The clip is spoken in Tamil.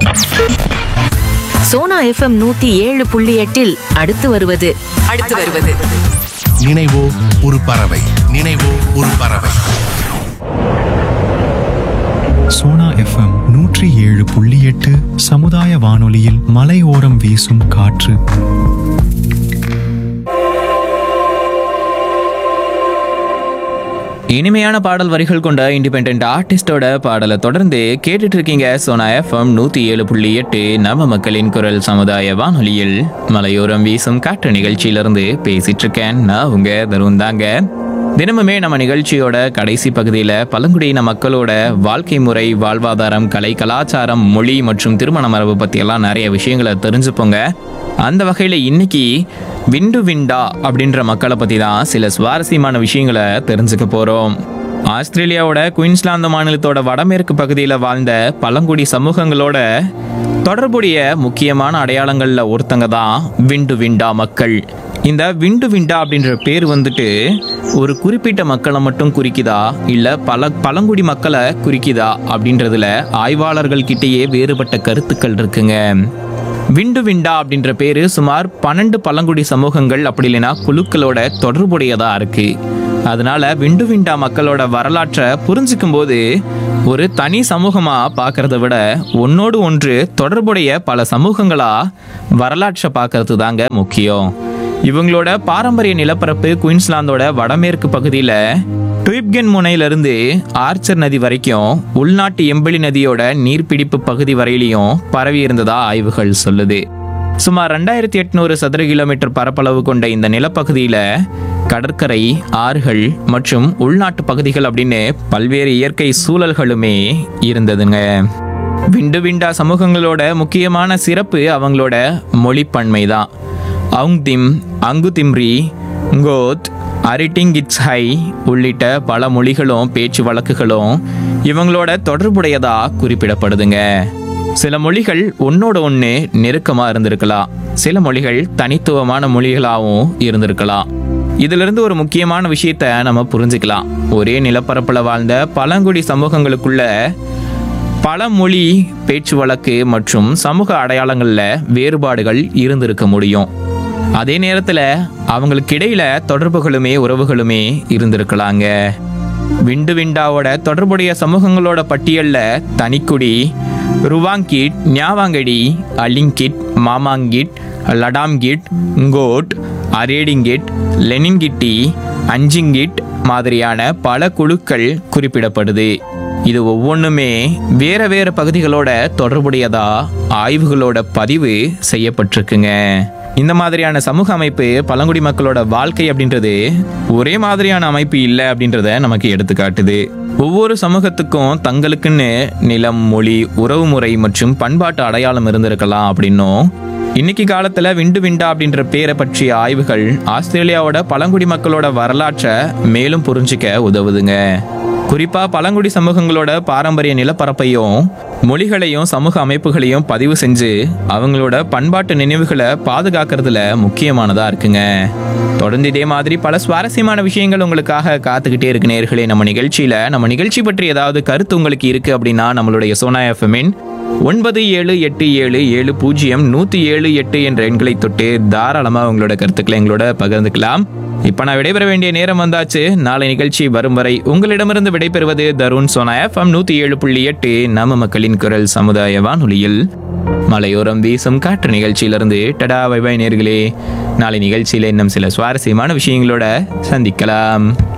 சோனா எஃப்எம் நூத்தி ஏழு புள்ளி எட்டில் அடுத்து வருவது அடுத்து வருவது நினைவோ ஒரு பறவை நினைவோ ஒரு பறவை சோனா எஃப்எம் நூற்றி ஏழு புள்ளி எட்டு சமுதாய வானொலியில் மலையோரம் வீசும் காற்று இனிமையான பாடல் வரிகள் கொண்ட இண்டிபெண்ட் ஆர்டிஸ்டோட பாடலை தொடர்ந்து கேட்டுட்டு இருக்கீங்க சோனா எஃப்எம் நூத்தி ஏழு புள்ளி எட்டு நம்ம மக்களின் குரல் சமுதாய வானொலியில் மலையோரம் வீசும் காற்று நிகழ்ச்சியிலிருந்து பேசிட்டு இருக்கேன் நான் உங்க தருண் தாங்க தினமுமே நம்ம நிகழ்ச்சியோட கடைசி பகுதியில் பழங்குடியின மக்களோட வாழ்க்கை முறை வாழ்வாதாரம் கலை கலாச்சாரம் மொழி மற்றும் திருமண மரபு பற்றியெல்லாம் நிறைய விஷயங்களை தெரிஞ்சுப்போங்க அந்த வகையில் இன்னைக்கு விண்டு விண்டா அப்படின்ற மக்களை பற்றி தான் சில சுவாரஸ்யமான விஷயங்களை தெரிஞ்சுக்க போகிறோம் ஆஸ்திரேலியாவோட குயின்ஸ்லாந்து மாநிலத்தோட வடமேற்கு பகுதியில் வாழ்ந்த பழங்குடி சமூகங்களோட தொடர்புடைய முக்கியமான அடையாளங்களில் ஒருத்தங்க தான் விண்டு விண்டா மக்கள் இந்த விண்டு விண்டா அப்படின்ற பேர் வந்துட்டு ஒரு குறிப்பிட்ட மக்களை மட்டும் குறிக்குதா இல்லை பல பழங்குடி மக்களை குறிக்குதா அப்படின்றதுல ஆய்வாளர்கள் கிட்டேயே வேறுபட்ட கருத்துக்கள் இருக்குங்க விண்டு விண்டா அப்படின்ற பேரு சுமார் பன்னெண்டு பழங்குடி சமூகங்கள் அப்படி இல்லைன்னா குழுக்களோட தொடர்புடையதா இருக்கு அதனால விண்டு விண்டா மக்களோட வரலாற்றை புரிஞ்சுக்கும் போது ஒரு தனி சமூகமா பார்க்கறத விட ஒன்னோடு ஒன்று தொடர்புடைய பல சமூகங்களா வரலாற்றை பார்க்கறது தாங்க முக்கியம் இவங்களோட பாரம்பரிய நிலப்பரப்பு குயின்ஸ்லாந்தோட வடமேற்கு பகுதியில் டுயிப்கன் முனையிலிருந்து ஆர்ச்சர் நதி வரைக்கும் உள்நாட்டு எம்பளி நதியோட நீர்பிடிப்பு பகுதி வரையிலையும் பரவி இருந்ததா ஆய்வுகள் சொல்லுது சுமார் ரெண்டாயிரத்தி எட்நூறு சதுர கிலோமீட்டர் பரப்பளவு கொண்ட இந்த நிலப்பகுதியில கடற்கரை ஆறுகள் மற்றும் உள்நாட்டு பகுதிகள் அப்படின்னு பல்வேறு இயற்கை சூழல்களுமே இருந்ததுங்க விண்டு விண்டா சமூகங்களோட முக்கியமான சிறப்பு அவங்களோட மொழிப்பன்மை தான் அவுங்திம் அங்குதிம்ரி கோத் அரிட்டிங் இட்ஸ் ஹை உள்ளிட்ட பல மொழிகளும் பேச்சு வழக்குகளும் இவங்களோட தொடர்புடையதா குறிப்பிடப்படுதுங்க சில மொழிகள் ஒன்னோட ஒன்று நெருக்கமாக இருந்திருக்கலாம் சில மொழிகள் தனித்துவமான மொழிகளாகவும் இருந்திருக்கலாம் இதிலிருந்து ஒரு முக்கியமான விஷயத்த நம்ம புரிஞ்சுக்கலாம் ஒரே நிலப்பரப்பில் வாழ்ந்த பழங்குடி சமூகங்களுக்குள்ள பல மொழி பேச்சு வழக்கு மற்றும் சமூக அடையாளங்களில் வேறுபாடுகள் இருந்திருக்க முடியும் அதே நேரத்தில் அவங்களுக்கு இடையில தொடர்புகளுமே உறவுகளுமே இருந்திருக்கலாங்க விண்டு விண்டாவோட தொடர்புடைய சமூகங்களோட பட்டியலில் தனிக்குடி ருவாங்கிட் ஞாவாங்கடி அலிங்கிட் மாமாங்கிட் லடாம்கிட் கோட் அரேடிங்கிட் லெனின்கிட்டி அஞ்சிங்கிட் மாதிரியான பல குழுக்கள் குறிப்பிடப்படுது இது ஒவ்வொன்றுமே வேற வேற பகுதிகளோட தொடர்புடையதா ஆய்வுகளோட பதிவு செய்யப்பட்டிருக்குங்க இந்த மாதிரியான சமூக அமைப்பு பழங்குடி மக்களோட வாழ்க்கை அப்படின்றது ஒரே மாதிரியான அமைப்பு இல்லை அப்படின்றத நமக்கு எடுத்து காட்டுது ஒவ்வொரு சமூகத்துக்கும் தங்களுக்குன்னு நிலம் மொழி உறவுமுறை மற்றும் பண்பாட்டு அடையாளம் இருந்திருக்கலாம் அப்படின்னும் இன்னைக்கு காலத்துல விண்டு விண்டா அப்படின்ற பேரை பற்றிய ஆய்வுகள் ஆஸ்திரேலியாவோட பழங்குடி மக்களோட வரலாற்றை மேலும் புரிஞ்சிக்க உதவுதுங்க குறிப்பா பழங்குடி சமூகங்களோட பாரம்பரிய நிலப்பரப்பையும் மொழிகளையும் சமூக அமைப்புகளையும் பதிவு செஞ்சு அவங்களோட பண்பாட்டு நினைவுகளை பாதுகாக்கிறதுல முக்கியமானதா இருக்குங்க தொடர்ந்து இதே மாதிரி பல சுவாரஸ்யமான விஷயங்கள் உங்களுக்காக காத்துக்கிட்டே இருக்கு நேர்களே நம்ம நிகழ்ச்சியில நம்ம நிகழ்ச்சி பற்றி ஏதாவது கருத்து உங்களுக்கு இருக்கு அப்படின்னா நம்மளுடைய சோனா எஃப்எம்மின் ஒன்பது ஏழு எட்டு ஏழு ஏழு பூஜ்ஜியம் நூற்றி ஏழு எட்டு என்ற எண்களை தொட்டு தாராளமாக உங்களோட கருத்துக்களை எங்களோட பகிர்ந்துக்கலாம் இப்போ நான் விடைபெற வேண்டிய நேரம் வந்தாச்சு நாளை நிகழ்ச்சி வரும் வரை உங்களிடமிருந்து விடைபெறுவது தருண் சோனா எஃப்எம் நூற்றி ஏழு புள்ளி எட்டு நம்ம மக்களின் குரல் சமுதாய வானொலியில் மலையோரம் வீசும் காற்று நிகழ்ச்சியிலிருந்து டடா வைபாய் நேர்களே நாளை நிகழ்ச்சியில் இன்னும் சில சுவாரஸ்யமான விஷயங்களோட சந்திக்கலாம்